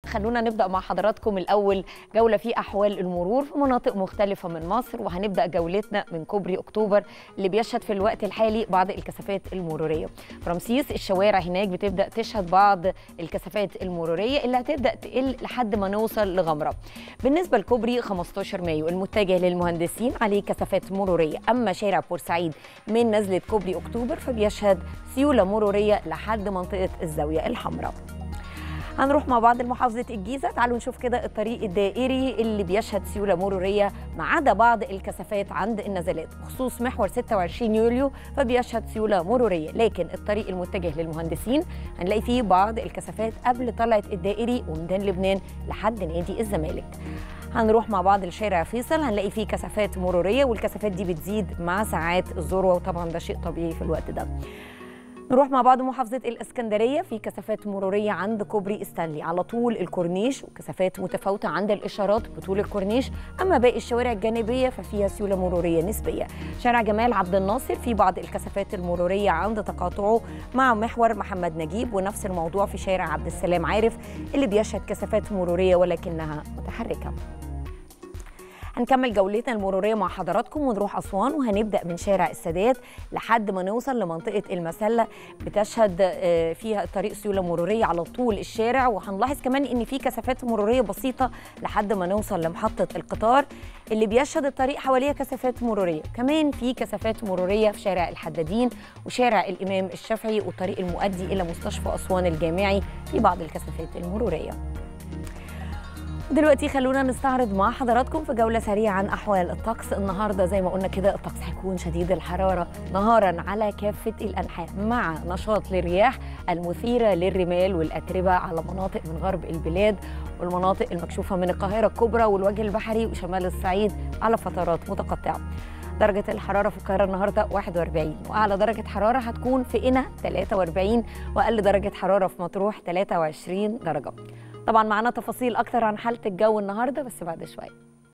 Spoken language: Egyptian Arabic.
خلونا نبدا مع حضراتكم الاول جوله في احوال المرور في مناطق مختلفه من مصر وهنبدا جولتنا من كوبري اكتوبر اللي بيشهد في الوقت الحالي بعض الكثافات المروريه في رمسيس الشوارع هناك بتبدا تشهد بعض الكثافات المروريه اللي هتبدا تقل لحد ما نوصل لغمره بالنسبه لكوبري 15 مايو المتجه للمهندسين عليه كثافات مروريه اما شارع بورسعيد من نزله كوبري اكتوبر فبيشهد سيوله مروريه لحد منطقه الزاويه الحمراء هنروح مع بعض لمحافظة الجيزة تعالوا نشوف كده الطريق الدائري اللي بيشهد سيولة مرورية ما عدا بعض الكثافات عند النزلات بخصوص محور 26 يوليو فبيشهد سيولة مرورية لكن الطريق المتجه للمهندسين هنلاقي فيه بعض الكثافات قبل طلعة الدائري وميدان لبنان لحد نادي الزمالك هنروح مع بعض لشارع فيصل هنلاقي فيه كثافات مرورية والكثافات دي بتزيد مع ساعات الذروة وطبعا ده شيء طبيعي في الوقت ده نروح مع بعض محافظة الإسكندرية في كثافات مرورية عند كوبري استانلي على طول الكورنيش وكثافات متفاوتة عند الإشارات بطول الكورنيش أما باقي الشوارع الجانبية ففيها سيولة مرورية نسبية شارع جمال عبد الناصر في بعض الكثافات المرورية عند تقاطعه مع محور محمد نجيب ونفس الموضوع في شارع عبد السلام عارف اللي بيشهد كثافات مرورية ولكنها متحركة هنكمل جولتنا المروريه مع حضراتكم ونروح اسوان وهنبدا من شارع السادات لحد ما نوصل لمنطقه المسله بتشهد فيها الطريق سيوله مروريه على طول الشارع وهنلاحظ كمان ان في كثافات مروريه بسيطه لحد ما نوصل لمحطه القطار اللي بيشهد الطريق حواليه كثافات مروريه كمان في كثافات مروريه في شارع الحدادين وشارع الامام الشافعي والطريق المؤدي الى مستشفى اسوان الجامعي في بعض الكثافات المروريه دلوقتي خلونا نستعرض مع حضراتكم في جولة سريعة عن أحوال الطقس النهاردة زي ما قلنا كده الطقس هيكون شديد الحرارة نهارا على كافة الأنحاء مع نشاط للرياح المثيرة للرمال والأتربة على مناطق من غرب البلاد والمناطق المكشوفة من القاهرة الكبرى والوجه البحري وشمال الصعيد على فترات متقطعة درجة الحرارة في القاهرة النهاردة 41 وأعلى درجة حرارة هتكون في قنا 43 وأقل درجة حرارة في مطروح 23 درجة طبعا معانا تفاصيل أكتر عن حالة الجو النهاردة بس بعد شوية